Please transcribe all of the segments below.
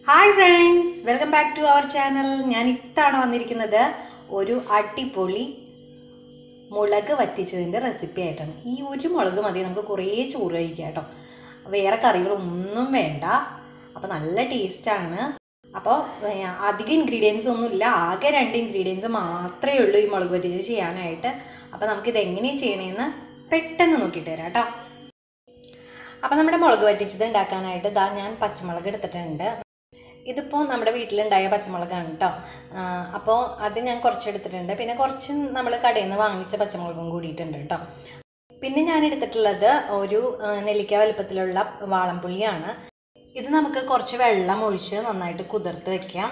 hi friends welcome back to our channel ഞാൻ ഇത്തവണ വന്നിരിക്കുന്നത് ഒരു അടിപൊളി മുളക് വറ്റിച്ചതിൻ്റെ റെസിപ്പി ആയിട്ടാണ് ഈ ഒരു മുളക് മതി നമുക്ക് കുറേ ചോറ് കഴിക്കാം കേട്ടോ വേറെ കറികളൊന്നും വേണ്ട അപ്പോൾ നല്ല ടേസ്റ്റാണ് അപ്പോൾ ഏർ, അധികം ഇൻഗ്രീഡിയൻസ് ഒന്നുമില്ല ആകെ രണ്ട് ഇൻഗ്രീഡിയൻസ് മാത്രമേ ഉള്ളൂ ഈ മുളക് വറ്റിച്ച് ചെയ്യാനായിട്ട് അപ്പോൾ നമുക്കിത് എങ്ങനെയാണ് ചെയ്യണേന്ന് പെട്ടെന്ന് നോക്കിയിട്ട് തരാം കേട്ടോ അപ്പോൾ നമ്മുടെ മുളക് വറ്റിച്ചത് ഉണ്ടാക്കാനായിട്ട് ഇതാ ഞാൻ പച്ചമുളക് എടുത്തിട്ടുണ്ട് ഇതിപ്പോൾ നമ്മുടെ വീട്ടിലുണ്ടായ പച്ചമുളകാണ് കേട്ടോ അപ്പോൾ അത് ഞാൻ കുറച്ച് എടുത്തിട്ടുണ്ട് പിന്നെ കുറച്ച് നമ്മൾ കടയിൽ നിന്ന് വാങ്ങിച്ച പച്ചമുളകും കൂടിയിട്ടുണ്ട് കേട്ടോ പിന്നെ ഞാൻ എടുത്തിട്ടുള്ളത് ഒരു ആ, നെല്ലിക്ക വലുപ്പത്തിലുള്ള വാളംപുള്ളിയാണ് ഇത് നമുക്ക് കുറച്ച് വെള്ളം ഒഴിച്ച് നന്നായിട്ട് കുതിർത്ത് വെക്കാം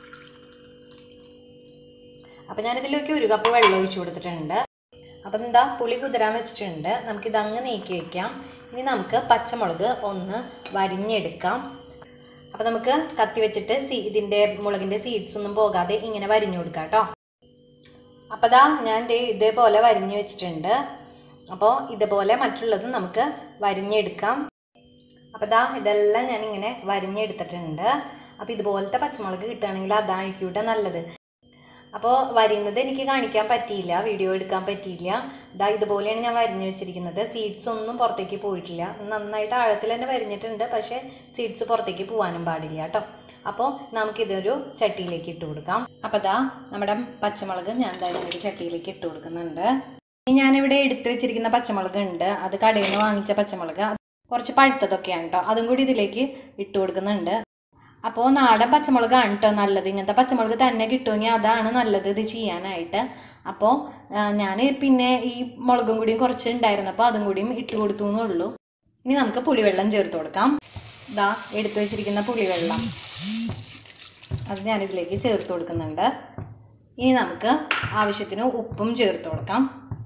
അപ്പം ഞാനിതിലേക്ക് ഒരു കപ്പ് വെള്ളം ഒഴിച്ചു കൊടുത്തിട്ടുണ്ട് അപ്പം എന്താ പുളി കുതിരാൻ വെച്ചിട്ടുണ്ട് നമുക്കിത് അങ്ങ് നീക്കി വെക്കാം ഇനി നമുക്ക് പച്ചമുളക് ഒന്ന് വരിഞ്ഞെടുക്കാം അപ്പം നമുക്ക് കത്തി വെച്ചിട്ട് സീ ഇതിൻ്റെ മുളകിൻ്റെ സീഡ്സ് ഒന്നും പോകാതെ ഇങ്ങനെ വരിഞ്ഞു കൊടുക്കാം കേട്ടോ അപ്പോൾ ദാ ഞാൻ ദേ ഇതേപോലെ വരിഞ്ഞു വെച്ചിട്ടുണ്ട് അപ്പോൾ ഇതുപോലെ മറ്റുള്ളത് നമുക്ക് വരിഞ്ഞെടുക്കാം അപ്പോൾ ദാ ഇതെല്ലാം ഞാനിങ്ങനെ വരിഞ്ഞെടുത്തിട്ടുണ്ട് അപ്പോൾ ഇതുപോലത്തെ പച്ചമുളക് കിട്ടുകയാണെങ്കിൽ അതായിരിക്കും കേട്ടോ നല്ലത് അപ്പോൾ വരുന്നത് എനിക്ക് കാണിക്കാൻ പറ്റിയില്ല വീഡിയോ എടുക്കാൻ പറ്റിയില്ല ഇതാ ഇതുപോലെയാണ് ഞാൻ വരിഞ്ഞു വെച്ചിരിക്കുന്നത് സീഡ്സ് ഒന്നും പുറത്തേക്ക് പോയിട്ടില്ല നന്നായിട്ട് ആഴത്തിൽ തന്നെ വരിഞ്ഞിട്ടുണ്ട് പക്ഷേ സീഡ്സ് പുറത്തേക്ക് പോകാനും പാടില്ല കേട്ടോ അപ്പോൾ നമുക്കിതൊരു ചട്ടിയിലേക്ക് ഇട്ട് കൊടുക്കാം അപ്പോൾ ദാ നമ്മുടെ പച്ചമുളക് ഞാൻ എന്തായാലും ഒരു ചട്ടിയിലേക്ക് ഇട്ട് കൊടുക്കുന്നുണ്ട് ഇനി ഞാനിവിടെ എടുത്തു വെച്ചിരിക്കുന്ന പച്ചമുളക് ഉണ്ട് അത് കടയിൽ നിന്ന് വാങ്ങിച്ച പച്ചമുളക് അത് കുറച്ച് പഴുത്തതൊക്കെയാണ് കേട്ടോ അതും കൂടി ഇതിലേക്ക് ഇട്ട് കൊടുക്കുന്നുണ്ട് അപ്പോൾ നാടൻ പച്ചമുളകാണ് കേട്ടോ നല്ലത് ഇങ്ങനത്തെ പച്ചമുളക് തന്നെ കിട്ടുമെങ്കിൽ അതാണ് നല്ലത് ഇത് ചെയ്യാനായിട്ട് അപ്പോൾ ഞാൻ പിന്നെ ഈ മുളകും കൂടിയും കുറച്ച് ഉണ്ടായിരുന്നപ്പോൾ അതും കൂടിയും ഇട്ട് കൊടുത്തു എന്നുള്ളൂ ഇനി നമുക്ക് പുളിവെള്ളം ചേർത്ത് കൊടുക്കാം ഇതാ എടുത്തു വെച്ചിരിക്കുന്ന പുളിവെള്ളം അത് ഞാനിതിലേക്ക് ചേർത്ത് കൊടുക്കുന്നുണ്ട് ഇനി നമുക്ക് ആവശ്യത്തിന് ഉപ്പും ചേർത്ത് കൊടുക്കാം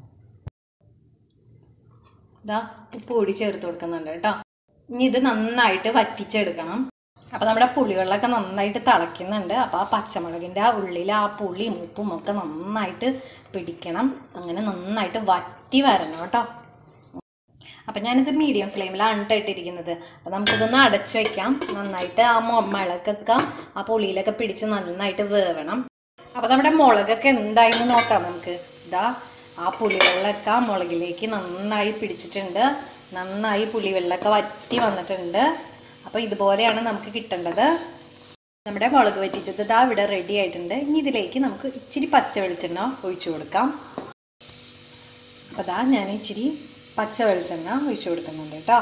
ഇതാ ഉപ്പ് കൂടി ചേർത്ത് കൊടുക്കുന്നുണ്ട് കേട്ടോ ഇനി ഇത് നന്നായിട്ട് വറ്റിച്ചെടുക്കണം അപ്പോൾ നമ്മുടെ പുളിവെള്ളമൊക്കെ നന്നായിട്ട് തിളയ്ക്കുന്നുണ്ട് അപ്പോൾ ആ പച്ചമുളകിൻ്റെ ആ ഉള്ളിൽ ആ പുളിയും ഉപ്പും ഒക്കെ നന്നായിട്ട് പിടിക്കണം അങ്ങനെ നന്നായിട്ട് വറ്റി വരണം കേട്ടോ അപ്പം ഞാനിത് മീഡിയം ഫ്ലെയിമിലാണ് കേട്ടോ ഇട്ടിരിക്കുന്നത് അപ്പോൾ നമുക്കിതൊന്ന് അടച്ചു വയ്ക്കാം നന്നായിട്ട് ആ മൊ മുളകൊക്കെ ആ പുളിയിലൊക്കെ പിടിച്ച് നന്നായിട്ട് വേവണം അപ്പോൾ നമ്മുടെ മുളകൊക്കെ എന്തായെന്ന് നോക്കാം നമുക്ക് ഇതാ ആ പുളിവെള്ളമൊക്കെ ആ മുളകിലേക്ക് നന്നായി പിടിച്ചിട്ടുണ്ട് നന്നായി പുളിവെള്ളമൊക്കെ വറ്റി വന്നിട്ടുണ്ട് അപ്പോൾ ഇതുപോലെയാണ് നമുക്ക് കിട്ടേണ്ടത് നമ്മുടെ മുളക് വറ്റിച്ചത് ഇതാ ഇവിടെ റെഡി ആയിട്ടുണ്ട് ഇനി ഇതിലേക്ക് നമുക്ക് ഇച്ചിരി പച്ച വെളിച്ചെണ്ണ ഒഴിച്ചു കൊടുക്കാം അപ്പോൾ അതാ ഞാൻ ഇച്ചിരി പച്ച വെളിച്ചെണ്ണ ഒഴിച്ചു കൊടുക്കുന്നുണ്ട് കേട്ടോ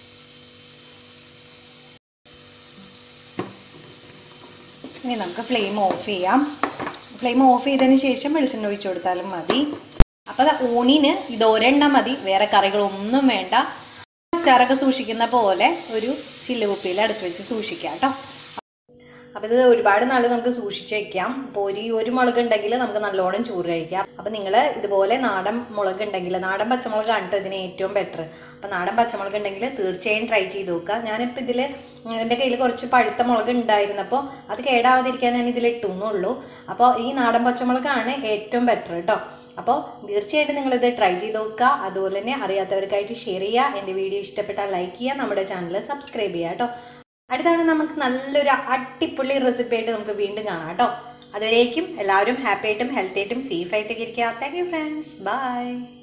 ഇനി നമുക്ക് ഫ്ലെയിം ഓഫ് ചെയ്യാം ഫ്ലെയിം ഓഫ് ചെയ്തതിന് ശേഷം വെളിച്ചെണ്ണ ഒഴിച്ചു കൊടുത്താലും മതി അപ്പോൾ ദാ ഊണിന് ഇത് ഒരെണ്ണം മതി വേറെ കറികളൊന്നും വേണ്ട അച്ചാറൊക്കെ സൂക്ഷിക്കുന്ന പോലെ ഒരു ചില്ലുകുപ്പിയിൽ അടുത്ത് വെച്ച് സൂക്ഷിക്കാം കേട്ടോ അപ്പോൾ ഇത് ഒരുപാട് നാൾ നമുക്ക് സൂക്ഷിച്ച് വെക്കാം ഇപ്പോൾ ഒരു ഒരു മുളക് ഉണ്ടെങ്കിൽ നമുക്ക് നല്ലോണം ചോറ് കഴിക്കാം അപ്പോൾ നിങ്ങൾ ഇതുപോലെ നാടൻ മുളക് ഉണ്ടെങ്കിൽ നാടൻ പച്ചമുളക് കേട്ടോ ഇതിന് ഏറ്റവും ബെറ്റർ അപ്പോൾ നാടൻ പച്ചമുളക് ഉണ്ടെങ്കിൽ തീർച്ചയായും ട്രൈ ചെയ്ത് നോക്കുക ഞാനിപ്പോൾ ഇതിൽ എൻ്റെ കയ്യിൽ കുറച്ച് പഴുത്ത മുളക് ഉണ്ടായിരുന്നപ്പോൾ അത് കേടാവാതിരിക്കാൻ ഞാൻ ഇതിൽ ഇട്ടുന്നുള്ളൂ അപ്പോൾ ഈ നാടൻ പച്ചമുളകാണ് ഏറ്റവും ബെറ്റർ കേട്ടോ അപ്പോൾ തീർച്ചയായിട്ടും നിങ്ങളിത് ട്രൈ ചെയ്ത് നോക്കുക അതുപോലെ തന്നെ അറിയാത്തവർക്കായിട്ട് ഷെയർ ചെയ്യുക എൻ്റെ വീഡിയോ ഇഷ്ടപ്പെട്ടാൽ ലൈക്ക് ചെയ്യുക നമ്മുടെ ചാനൽ സബ്സ്ക്രൈബ് ചെയ്യുക കേട്ടോ അടുത്താണ് നമുക്ക് നല്ലൊരു അടിപൊളി റെസിപ്പി ആയിട്ട് നമുക്ക് വീണ്ടും കാണാം കേട്ടോ അതുവരേക്കും എല്ലാവരും ഹാപ്പി ആയിട്ടും ഹെൽത്തി ആയിട്ടും സേഫ് ആയിട്ടൊക്കെ ഇരിക്കുക താങ്ക് യു ഫ്രണ്ട്സ് ബൈ